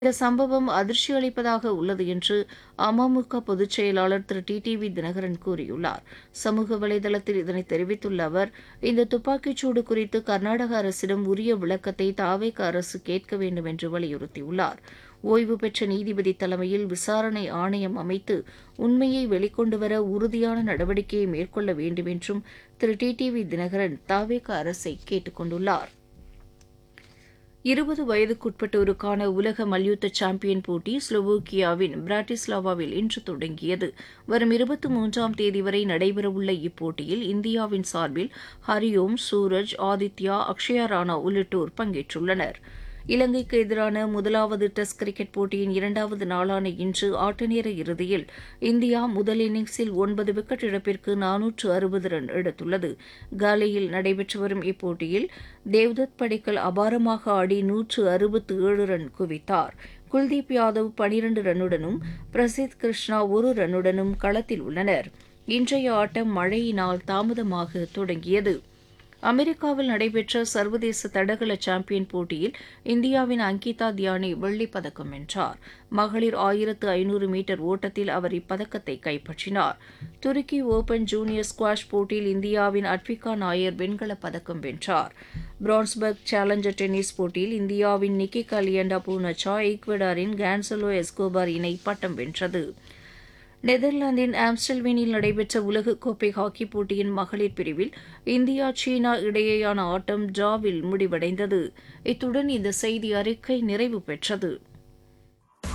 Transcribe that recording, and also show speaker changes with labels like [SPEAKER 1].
[SPEAKER 1] இந்த சம்பவம் அதிர்ச்சி அளிப்பதாக உள்ளது என்று அமமுக பொதுச் செயலாளர் திரு டி டி வி தினகரன் கூறியுள்ளார் சமூக வலைதளத்தில் இதனை தெரிவித்துள்ள அவர் இந்த துப்பாக்கிச்சூடு குறித்து கர்நாடக அரசிடம் உரிய விளக்கத்தை தாவேக அரசு கேட்க வேண்டும் என்று வலியுறுத்தியுள்ளார் ஓய்வு பெற்ற நீதிபதி தலைமையில் விசாரணை ஆணையம் அமைத்து உண்மையை வெளிக்கொண்டுவர உறுதியான நடவடிக்கையை மேற்கொள்ள வேண்டும் என்றும் திரு டி டி வி தினகரன் தாவேக அரசை கேட்டுக் கொண்டுள்ளார் இருபது வயதுக்குட்பட்டோருக்கான உலக மல்யுத்த சாம்பியன் போட்டி ஸ்லோவோக்கியாவின் பிராட்டிஸ்லாவாவில் இன்று தொடங்கியது வரும் இருபத்தி மூன்றாம் தேதி வரை நடைபெறவுள்ள இப்போட்டியில் இந்தியாவின் சார்பில் ஹரிஓம் சூரஜ் ஆதித்யா அக்ஷயா ராணா உள்ளிட்டோர் பங்கேற்றுள்ளனர் இலங்கைக்கு எதிரான முதலாவது டெஸ்ட் கிரிக்கெட் போட்டியின் இரண்டாவது நாளான இன்று ஆட்டநேர இறுதியில் இந்தியா முதல் இன்னிங்ஸில் ஒன்பது விக்கெட் இழப்பிற்கு நானூற்று அறுபது ரன் எடுத்துள்ளது காலியில் நடைபெற்று வரும் இப்போட்டியில் தேவ்தத் படிக்கல் அபாரமாக ஆடி நூற்று அறுபத்து ஏழு ரன் குவித்தார் குல்தீப் யாதவ் பனிரண்டு ரன்னுடனும் பிரசித் கிருஷ்ணா ஒரு ரன்னுடனும் களத்தில் உள்ளனர் இன்றைய ஆட்டம் மழையினால் தாமதமாக தொடங்கியது அமெரிக்காவில் நடைபெற்ற சர்வதேச தடகள சாம்பியன் போட்டியில் இந்தியாவின் அங்கிதா தியானி வெள்ளிப் பதக்கம் வென்றார் மகளிர் ஆயிரத்து ஐநூறு மீட்டர் ஓட்டத்தில் அவர் இப்பதக்கத்தை கைப்பற்றினார் துருக்கி ஓபன் ஜூனியர் ஸ்குவாஷ் போட்டியில் இந்தியாவின் அட்விகா நாயர் வெண்கலப் பதக்கம் வென்றார் பிரான்ஸ்பர்க் சேலஞ்சர் டென்னிஸ் போட்டியில் இந்தியாவின் நிக்கி கலியண்டா பூனச்சா ஈக்வடாரின் கேன்சலோ எஸ்கோபார் இணை பட்டம் வென்றது நெதர்லாந்தின் ஆம்ஸ்டல்வேனில் நடைபெற்ற உலகக்கோப்பை ஹாக்கி போட்டியின் மகளிர் பிரிவில் இந்தியா சீனா இடையேயான ஆட்டம் டிராவில் முடிவடைந்தது இத்துடன் இந்த செய்தி அறிக்கை நிறைவு பெற்றது